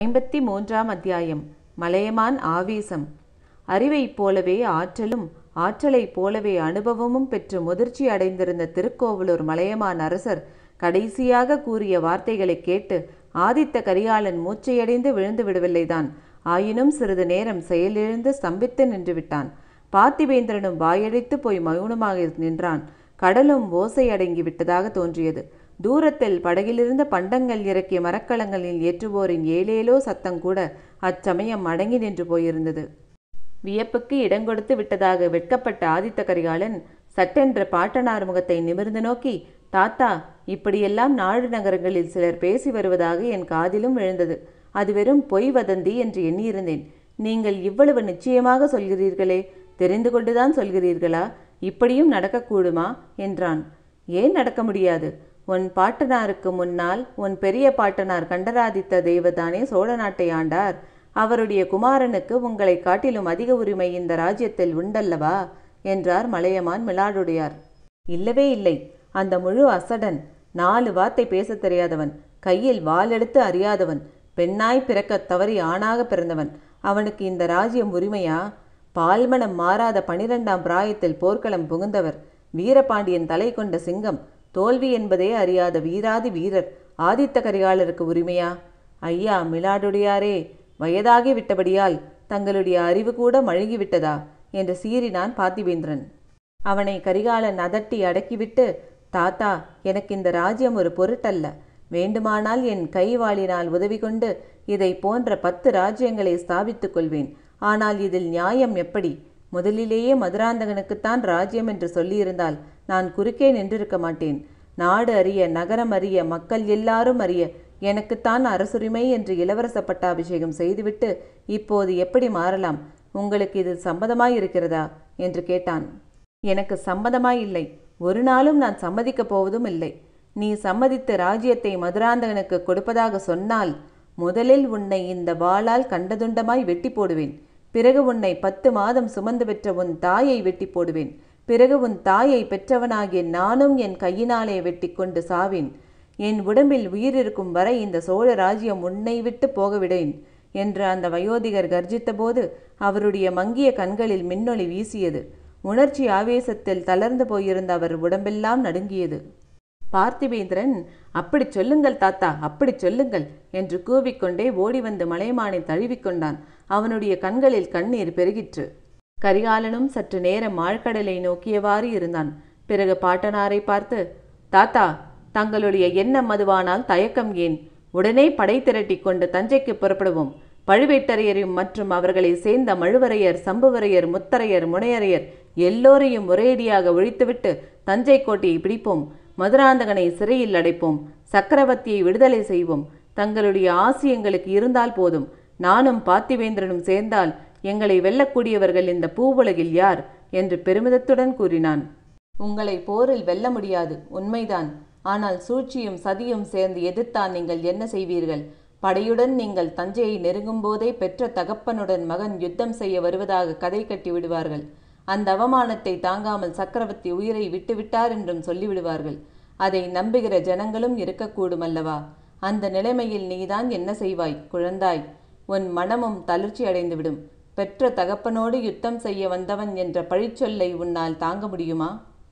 ஐம்பத்தி மூன்றாம் அத்தியாயம் மலையமான் ஆவேசம் அறிவைப் போலவே ஆற்றலும் ஆற்றலைப் போலவே அனுபவமும் பெற்று முதிர்ச்சி அடைந்திருந்த திருக்கோவலூர் மலையமான் அரசர் கடைசியாக கூறிய வார்த்தைகளைக் கேட்டு ஆதித்த கரிகாலன் மூச்சையடைந்து விழுந்து விடவில்லைதான் ஆயினும் சிறிது நேரம் செயலிழந்து ஸ்தம்பித்து நின்று விட்டான் பார்த்திபேந்திரனும் வாயடைத்து போய் மௌனமாக நின்றான் கடலும் ஓசை அடங்கி விட்டதாக தோன்றியது தூரத்தில் படகிலிருந்த பண்டங்கள் இறக்கிய மரக்கலங்களில் ஏற்றுவோரின் ஏலேலோ சத்தம் கூட அச்சமயம் அடங்கி நின்று போயிருந்தது வியப்புக்கு இடங்கொடுத்து விட்டதாக வெட்கப்பட்ட ஆதித்த கரிகாலன் சட்டென்ற பாட்டனார் முகத்தை நிமிர்ந்து நோக்கி தாத்தா இப்படியெல்லாம் நாடு நகரங்களில் சிலர் பேசி வருவதாக என் காதிலும் விழுந்தது அது வெறும் பொய் வதந்தி என்று எண்ணியிருந்தேன் நீங்கள் இவ்வளவு நிச்சயமாக சொல்கிறீர்களே தெரிந்து கொண்டுதான் சொல்கிறீர்களா இப்படியும் நடக்கக்கூடுமா என்றான் ஏன் நடக்க முடியாது உன் பாட்டனாருக்கு முன்னால் உன் பெரிய பாட்டனார் கண்டராதித்த தெய்வதானே சோழ நாட்டை ஆண்டார் அவருடைய குமாரனுக்கு உங்களை காட்டிலும் அதிக உரிமை இந்த ராஜ்யத்தில் உண்டல்லவா என்றார் மலையமான் மிலாடுடையார் இல்லவே இல்லை அந்த முழு அசடன் நாலு வார்த்தை பேசத் தெரியாதவன் கையில் வாளெடுத்து அறியாதவன் பெண்ணாய் பிறக்கத் தவறி ஆணாக பிறந்தவன் அவனுக்கு இந்த ராஜ்யம் உரிமையா பால்மனம் மாறாத பனிரெண்டாம் பிராயத்தில் போர்க்களம் புகுந்தவர் வீரபாண்டியன் தலை கொண்ட சிங்கம் தோல்வி என்பதே அறியாத வீராதி வீரர் ஆதித்த கரிகாலருக்கு உரிமையா ஐயா மிலாடுடையாரே வயதாகி விட்டபடியால் தங்களுடைய அறிவு கூட மழுகிவிட்டதா என்று சீறினான் பார்த்திபேந்திரன் அவனை கரிகாலன் அதட்டி அடக்கிவிட்டு தாத்தா எனக்கு இந்த ராஜ்யம் ஒரு பொருட்டல்ல வேண்டுமானால் என் கைவாளினால் உதவி கொண்டு இதை போன்ற பத்து ராஜ்யங்களை ஸ்தாபித்துக் கொள்வேன் ஆனால் இதில் நியாயம் எப்படி முதலிலேயே மதுராந்தகனுக்குத்தான் ராஜ்யம் என்று சொல்லியிருந்தால் நான் குறுக்கே நின்றிருக்க மாட்டேன் நாடு அறிய நகரம் அறிய மக்கள் எல்லாரும் அறிய எனக்குத்தான் அரசுரிமை என்று இளவரச பட்டாபிஷேகம் செய்துவிட்டு இப்போது எப்படி மாறலாம் உங்களுக்கு இது சம்மதமாயிருக்கிறதா என்று கேட்டான் எனக்கு சம்மதமாயில்லை ஒரு நாளும் நான் சம்மதிக்கப் போவதும் இல்லை நீ சம்மதித்து ராஜ்யத்தை மதுராந்தகனுக்கு கொடுப்பதாக சொன்னால் முதலில் உன்னை இந்த வாளால் கண்டதுண்டமாய் வெட்டி போடுவேன் பிறகு உன்னை பத்து மாதம் சுமந்து பெற்ற உன் தாயை வெட்டி போடுவேன் பிறகு உன் தாயை பெற்றவனாகிய நானும் என் கையினாலே வெட்டி கொண்டு சாவேன் என் உடம்பில் உயிர் இருக்கும் வரை இந்த சோழ ராஜ்யம் உன்னை விட்டு போகவிடேன் என்று அந்த வயோதிகர் கர்ஜித்தபோது அவருடைய மங்கிய கண்களில் மின்னொளி வீசியது உணர்ச்சி ஆவேசத்தில் தளர்ந்து போயிருந்த அவர் உடம்பெல்லாம் நடுங்கியது பார்த்திபேந்திரன் அப்படி சொல்லுங்கள் தாத்தா அப்படி சொல்லுங்கள் என்று கூவிக்கொண்டே ஓடி வந்து மலையமானை தழுவிக்கொண்டான் அவனுடைய கண்களில் கண்ணீர் பெருகிற்று கரிகாலனும் சற்று நேரம் ஆழ்கடலை நோக்கியவாறு இருந்தான் பிறகு பாட்டனாரை பார்த்து தாத்தா தங்களுடைய எண்ணம் மதுவானால் தயக்கம் ஏன் உடனே படை திரட்டி கொண்டு தஞ்சைக்கு புறப்படுவோம் பழுவேட்டரையரையும் மற்றும் அவர்களை சேர்ந்த மழுவரையர் சம்புவரையர் முத்தரையர் முனையரையர் எல்லோரையும் ஒரேடியாக ஒழித்துவிட்டு தஞ்சை கோட்டையை பிடிப்போம் மதுராந்தகனை சிறையில் அடைப்போம் சக்கரவர்த்தியை விடுதலை செய்வோம் தங்களுடைய ஆசி எங்களுக்கு இருந்தால் போதும் நானும் பார்த்திவேந்திரனும் சேர்ந்தால் எங்களை வெல்லக்கூடியவர்கள் இந்த பூவுலகில் யார் என்று பெருமிதத்துடன் கூறினான் உங்களை போரில் வெல்ல முடியாது உண்மைதான் ஆனால் சூழ்ச்சியும் சதியும் சேர்ந்து எதிர்த்தால் நீங்கள் என்ன செய்வீர்கள் படையுடன் நீங்கள் தஞ்சையை நெருங்கும் போதே பெற்ற தகப்பனுடன் மகன் யுத்தம் செய்ய வருவதாக கதை கட்டி விடுவார்கள் அந்த அவமானத்தை தாங்காமல் சக்கரவர்த்தி உயிரை விட்டுவிட்டார் என்றும் சொல்லிவிடுவார்கள் அதை நம்புகிற ஜனங்களும் இருக்கக்கூடும் அல்லவா அந்த நிலைமையில் நீதான் என்ன செய்வாய் குழந்தாய் உன் மனமும் தளர்ச்சி அடைந்துவிடும் பெற்ற தகப்பனோடு யுத்தம் செய்ய வந்தவன் என்ற பழிச்சொல்லை உன்னால் தாங்க முடியுமா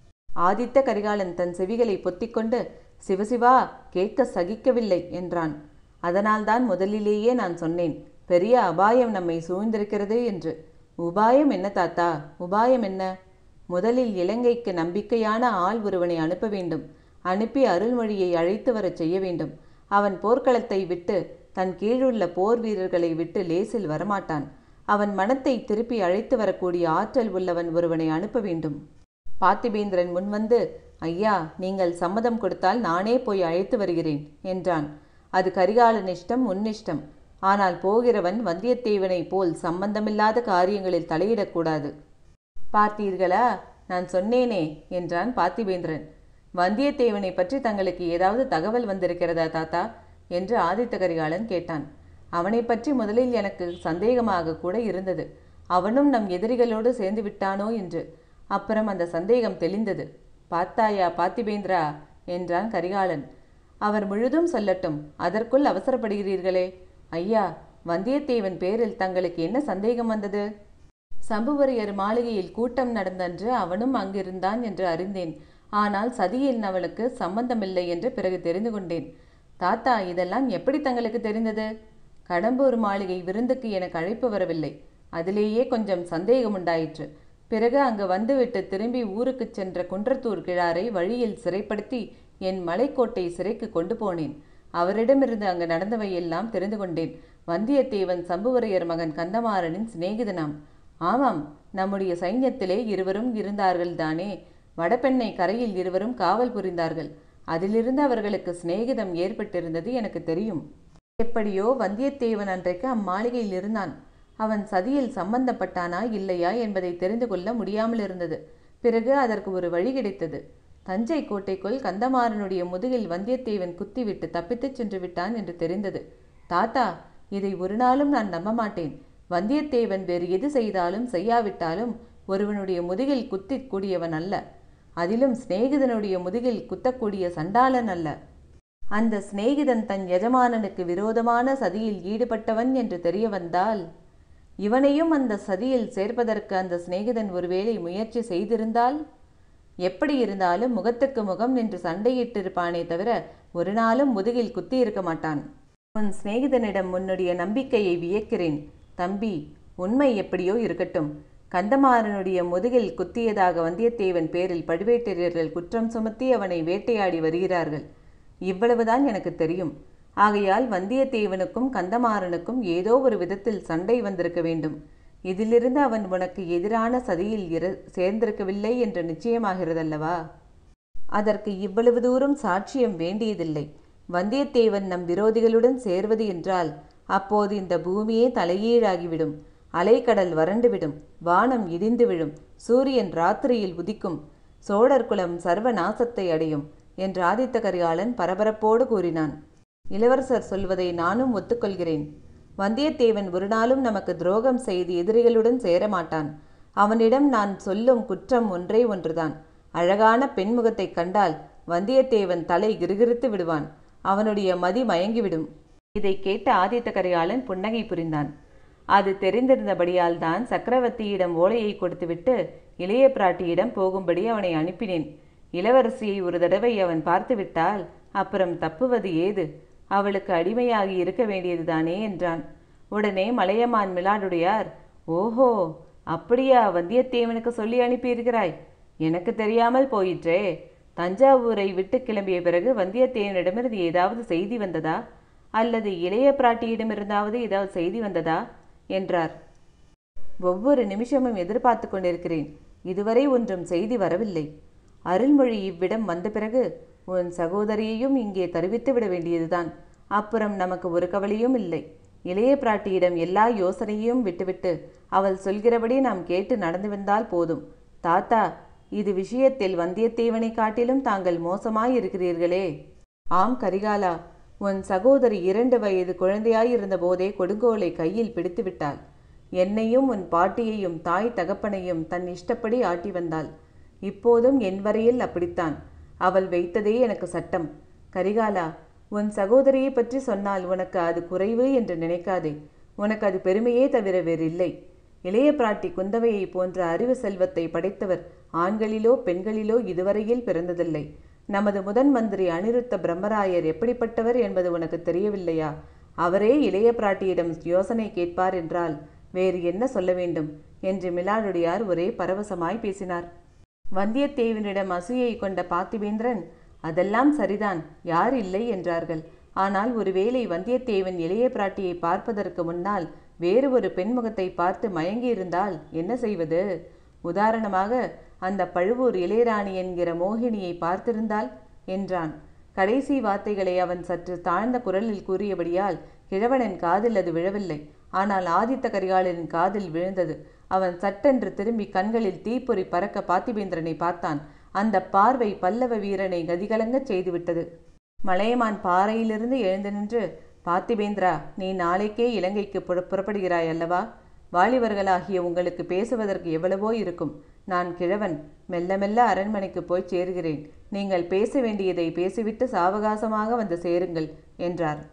ஆதித்த கரிகாலன் தன் செவிகளை பொத்திக்கொண்டு சிவசிவா கேட்க சகிக்கவில்லை என்றான் அதனால்தான் முதலிலேயே நான் சொன்னேன் பெரிய அபாயம் நம்மை சூழ்ந்திருக்கிறது என்று உபாயம் என்ன தாத்தா உபாயம் என்ன முதலில் இலங்கைக்கு நம்பிக்கையான ஆள் ஒருவனை அனுப்ப வேண்டும் அனுப்பி அருள்மொழியை அழைத்து வரச் செய்ய வேண்டும் அவன் போர்க்களத்தை விட்டு தன் கீழுள்ள போர் வீரர்களை விட்டு லேசில் வரமாட்டான் அவன் மனத்தை திருப்பி அழைத்து வரக்கூடிய ஆற்றல் உள்ளவன் ஒருவனை அனுப்ப வேண்டும் பார்த்திபேந்திரன் முன்வந்து ஐயா நீங்கள் சம்மதம் கொடுத்தால் நானே போய் அழைத்து வருகிறேன் என்றான் அது கரிகாலன் இஷ்டம் உன்னிஷ்டம் ஆனால் போகிறவன் வந்தியத்தேவனைப் போல் சம்பந்தமில்லாத காரியங்களில் தலையிடக்கூடாது பார்த்தீர்களா நான் சொன்னேனே என்றான் பார்த்திபேந்திரன் வந்தியத்தேவனை பற்றி தங்களுக்கு ஏதாவது தகவல் வந்திருக்கிறதா தாத்தா என்று ஆதித்த கரிகாலன் கேட்டான் அவனை பற்றி முதலில் எனக்கு சந்தேகமாக கூட இருந்தது அவனும் நம் எதிரிகளோடு சேர்ந்து விட்டானோ என்று அப்புறம் அந்த சந்தேகம் தெளிந்தது பார்த்தாயா பார்த்திபேந்திரா என்றான் கரிகாலன் அவர் முழுதும் சொல்லட்டும் அதற்குள் அவசரப்படுகிறீர்களே ஐயா வந்தியத்தேவன் பேரில் தங்களுக்கு என்ன சந்தேகம் வந்தது சம்புவரையர் மாளிகையில் கூட்டம் நடந்தன்று அவனும் அங்கிருந்தான் என்று அறிந்தேன் ஆனால் சதியில் அவளுக்கு சம்பந்தமில்லை என்று பிறகு தெரிந்து கொண்டேன் தாத்தா இதெல்லாம் எப்படி தங்களுக்கு தெரிந்தது கடம்பூர் மாளிகை விருந்துக்கு எனக்கு அழைப்பு வரவில்லை அதிலேயே கொஞ்சம் சந்தேகம் உண்டாயிற்று பிறகு அங்கு வந்துவிட்டு திரும்பி ஊருக்குச் சென்ற குன்றத்தூர் கிழாரை வழியில் சிறைப்படுத்தி என் மலைக்கோட்டை சிறைக்கு கொண்டு போனேன் அவரிடமிருந்து அங்கு நடந்தவையெல்லாம் தெரிந்து கொண்டேன் வந்தியத்தேவன் சம்புவரையர் மகன் கந்தமாறனின் சிநேகிதனாம் ஆமாம் நம்முடைய சைன்யத்திலே இருவரும் இருந்தார்கள் தானே வடபெண்ணை கரையில் இருவரும் காவல் புரிந்தார்கள் அதிலிருந்து அவர்களுக்கு சிநேகிதம் ஏற்பட்டிருந்தது எனக்கு தெரியும் எப்படியோ வந்தியத்தேவன் அன்றைக்கு அம்மாளிகையில் இருந்தான் அவன் சதியில் சம்பந்தப்பட்டானா இல்லையா என்பதை தெரிந்து கொள்ள முடியாமல் இருந்தது பிறகு அதற்கு ஒரு வழி கிடைத்தது தஞ்சை கோட்டைக்குள் கந்தமாறனுடைய முதுகில் வந்தியத்தேவன் குத்திவிட்டு தப்பித்துச் சென்று விட்டான் என்று தெரிந்தது தாத்தா இதை ஒரு நாளும் நான் நம்ப மாட்டேன் வந்தியத்தேவன் வேறு எது செய்தாலும் செய்யாவிட்டாலும் ஒருவனுடைய முதுகில் குத்திக் கூடியவன் அல்ல அதிலும் சிநேகிதனுடைய முதுகில் குத்தக்கூடிய சண்டாளன் அல்ல அந்த சிநேகிதன் தன் எஜமானனுக்கு விரோதமான சதியில் ஈடுபட்டவன் என்று தெரிய வந்தால் இவனையும் அந்த சதியில் சேர்ப்பதற்கு அந்த சிநேகிதன் ஒருவேளை முயற்சி செய்திருந்தால் எப்படி இருந்தாலும் முகத்துக்கு முகம் நின்று சண்டையிட்டிருப்பானே தவிர ஒரு நாளும் முதுகில் குத்தி இருக்க மாட்டான் உன் சிநேகிதனிடம் உன்னுடைய நம்பிக்கையை வியக்கிறேன் தம்பி உண்மை எப்படியோ இருக்கட்டும் கந்தமாறனுடைய முதுகில் குத்தியதாக வந்தியத்தேவன் பேரில் பழுவேட்டரையர்கள் குற்றம் சுமத்தி அவனை வேட்டையாடி வருகிறார்கள் இவ்வளவுதான் எனக்கு தெரியும் ஆகையால் வந்தியத்தேவனுக்கும் கந்தமாறனுக்கும் ஏதோ ஒரு விதத்தில் சண்டை வந்திருக்க வேண்டும் இதிலிருந்து அவன் உனக்கு எதிரான சதியில் இர சேர்ந்திருக்கவில்லை என்று நிச்சயமாகிறதல்லவா அதற்கு இவ்வளவு தூரம் சாட்சியம் வேண்டியதில்லை வந்தியத்தேவன் நம் விரோதிகளுடன் சேர்வது என்றால் அப்போது இந்த பூமியே தலையீழாகிவிடும் அலைக்கடல் வறண்டுவிடும் வானம் இடிந்து விழும் சூரியன் ராத்திரியில் உதிக்கும் சோழர் குலம் சர்வ நாசத்தை அடையும் என்று ஆதித்த கரிகாலன் பரபரப்போடு கூறினான் இளவரசர் சொல்வதை நானும் ஒத்துக்கொள்கிறேன் வந்தியத்தேவன் ஒரு நாளும் நமக்கு துரோகம் செய்து எதிரிகளுடன் சேரமாட்டான் அவனிடம் நான் சொல்லும் குற்றம் ஒன்றே ஒன்றுதான் அழகான பெண்முகத்தைக் கண்டால் வந்தியத்தேவன் தலை கிருகிருத்து விடுவான் அவனுடைய மதி மயங்கிவிடும் இதை கேட்ட ஆதித்த கரிகாலன் புன்னகை புரிந்தான் அது தெரிந்திருந்தபடியால் தான் சக்கரவர்த்தியிடம் ஓலையை கொடுத்துவிட்டு இளைய பிராட்டியிடம் போகும்படி அவனை அனுப்பினேன் இளவரசியை ஒரு தடவை அவன் பார்த்துவிட்டால் அப்புறம் தப்புவது ஏது அவளுக்கு அடிமையாகி இருக்க வேண்டியதுதானே என்றான் உடனே மலையமான் மிலாடுடையார் ஓஹோ அப்படியா வந்தியத்தேவனுக்கு சொல்லி அனுப்பியிருக்கிறாய் எனக்கு தெரியாமல் போயிற்றே தஞ்சாவூரை விட்டு கிளம்பிய பிறகு வந்தியத்தேவனிடமிருந்து ஏதாவது செய்தி வந்ததா அல்லது இளைய பிராட்டியிடமிருந்தாவது ஏதாவது செய்தி வந்ததா என்றார் ஒவ்வொரு நிமிஷமும் எதிர்பார்த்து கொண்டிருக்கிறேன் இதுவரை ஒன்றும் செய்தி வரவில்லை அருள்மொழி இவ்விடம் வந்த பிறகு உன் சகோதரியையும் இங்கே தருவித்து விட வேண்டியதுதான் அப்புறம் நமக்கு ஒரு கவலையும் இல்லை இளைய பிராட்டியிடம் எல்லா யோசனையும் விட்டுவிட்டு அவள் சொல்கிறபடி நாம் கேட்டு நடந்து வந்தால் போதும் தாத்தா இது விஷயத்தில் வந்தியத்தேவனை காட்டிலும் தாங்கள் மோசமாய் இருக்கிறீர்களே ஆம் கரிகாலா உன் சகோதரி இரண்டு வயது குழந்தையாயிருந்த போதே கொடுங்கோலை கையில் பிடித்து விட்டாள் என்னையும் உன் பாட்டியையும் தாய் தகப்பனையும் தன் இஷ்டப்படி ஆட்டி வந்தாள் இப்போதும் என் வரையில் அப்படித்தான் அவள் வைத்ததே எனக்கு சட்டம் கரிகாலா உன் சகோதரியை பற்றி சொன்னால் உனக்கு அது குறைவு என்று நினைக்காதே உனக்கு அது பெருமையே தவிர வேறில்லை இளைய பிராட்டி குந்தவையை போன்ற அறிவு செல்வத்தை படைத்தவர் ஆண்களிலோ பெண்களிலோ இதுவரையில் பிறந்ததில்லை நமது முதன் மந்திரி அனிருத்த பிரம்மராயர் எப்படிப்பட்டவர் என்பது உனக்கு தெரியவில்லையா அவரே இளைய பிராட்டியிடம் யோசனை கேட்பார் என்றால் வேறு என்ன சொல்ல வேண்டும் என்று மிலாடுடையார் ஒரே பரவசமாய் பேசினார் வந்தியத்தேவனிடம் அசூயை கொண்ட பார்த்திபேந்திரன் அதெல்லாம் சரிதான் யார் இல்லை என்றார்கள் ஆனால் ஒருவேளை வந்தியத்தேவன் இளைய பிராட்டியை பார்ப்பதற்கு முன்னால் வேறு ஒரு பெண்முகத்தை பார்த்து மயங்கியிருந்தால் என்ன செய்வது உதாரணமாக அந்த பழுவூர் இளையராணி என்கிற மோகினியை பார்த்திருந்தால் என்றான் கடைசி வார்த்தைகளை அவன் சற்று தாழ்ந்த குரலில் கூறியபடியால் கிழவனின் காதில் அது விழவில்லை ஆனால் ஆதித்த கரிகாலனின் காதில் விழுந்தது அவன் சட்டென்று திரும்பி கண்களில் தீப்பொறி பறக்க பார்த்திபேந்திரனை பார்த்தான் அந்த பார்வை பல்லவ வீரனை கதிகலங்கச் செய்துவிட்டது மலையமான் பாறையிலிருந்து எழுந்து நின்று பார்த்திபேந்திரா நீ நாளைக்கே இலங்கைக்கு புற புறப்படுகிறாய் அல்லவா வாலிபர்களாகிய உங்களுக்கு பேசுவதற்கு எவ்வளவோ இருக்கும் நான் கிழவன் மெல்ல மெல்ல அரண்மனைக்கு போய் சேருகிறேன் நீங்கள் பேச வேண்டியதை பேசிவிட்டு சாவகாசமாக வந்து சேருங்கள் என்றார்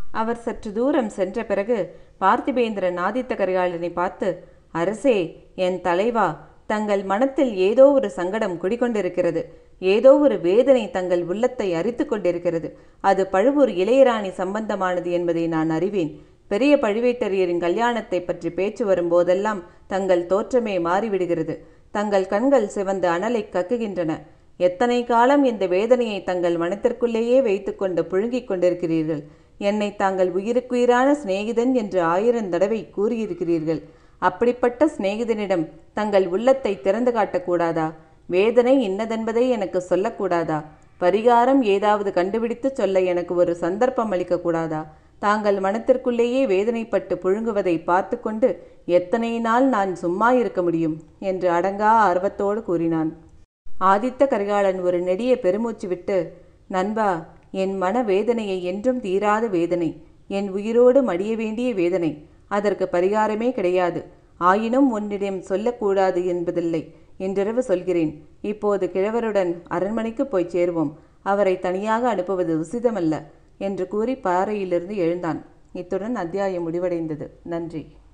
அவர் சற்று தூரம் சென்ற பிறகு பார்த்திபேந்திரன் ஆதித்த கரிகாலனை பார்த்து அரசே என் தலைவா தங்கள் மனத்தில் ஏதோ ஒரு சங்கடம் குடிகொண்டிருக்கிறது ஏதோ ஒரு வேதனை தங்கள் உள்ளத்தை அரித்து கொண்டிருக்கிறது அது பழுவூர் இளையராணி சம்பந்தமானது என்பதை நான் அறிவேன் பெரிய பழுவேட்டரையரின் கல்யாணத்தை பற்றி பேச்சு வரும்போதெல்லாம் தங்கள் தோற்றமே மாறிவிடுகிறது தங்கள் கண்கள் சிவந்த அனலை கக்குகின்றன எத்தனை காலம் இந்த வேதனையை தங்கள் மனத்திற்குள்ளேயே வைத்துக்கொண்டு புழுங்கிக் கொண்டிருக்கிறீர்கள் என்னை தாங்கள் உயிருக்குயிரான சிநேகிதன் என்று ஆயிரம் தடவை கூறியிருக்கிறீர்கள் அப்படிப்பட்ட சிநேகிதனிடம் தங்கள் உள்ளத்தை திறந்து காட்டக்கூடாதா வேதனை இன்னதென்பதை எனக்கு சொல்லக்கூடாதா பரிகாரம் ஏதாவது கண்டுபிடித்து சொல்ல எனக்கு ஒரு சந்தர்ப்பம் அளிக்கக்கூடாதா தாங்கள் மனத்திற்குள்ளேயே வேதனைப்பட்டு புழுங்குவதை பார்த்து கொண்டு எத்தனை நாள் நான் சும்மா இருக்க முடியும் என்று அடங்கா ஆர்வத்தோடு கூறினான் ஆதித்த கரிகாலன் ஒரு நெடிய பெருமூச்சு விட்டு நண்பா என் மன வேதனையை என்றும் தீராத வேதனை என் உயிரோடு மடிய வேண்டிய வேதனை அதற்கு பரிகாரமே கிடையாது ஆயினும் உன்னிடம் சொல்லக்கூடாது என்பதில்லை இன்றிரவு சொல்கிறேன் இப்போது கிழவருடன் அரண்மனைக்கு போய் சேருவோம் அவரை தனியாக அனுப்புவது உசிதமல்ல என்று கூறி பாறையிலிருந்து எழுந்தான் இத்துடன் அத்தியாயம் முடிவடைந்தது நன்றி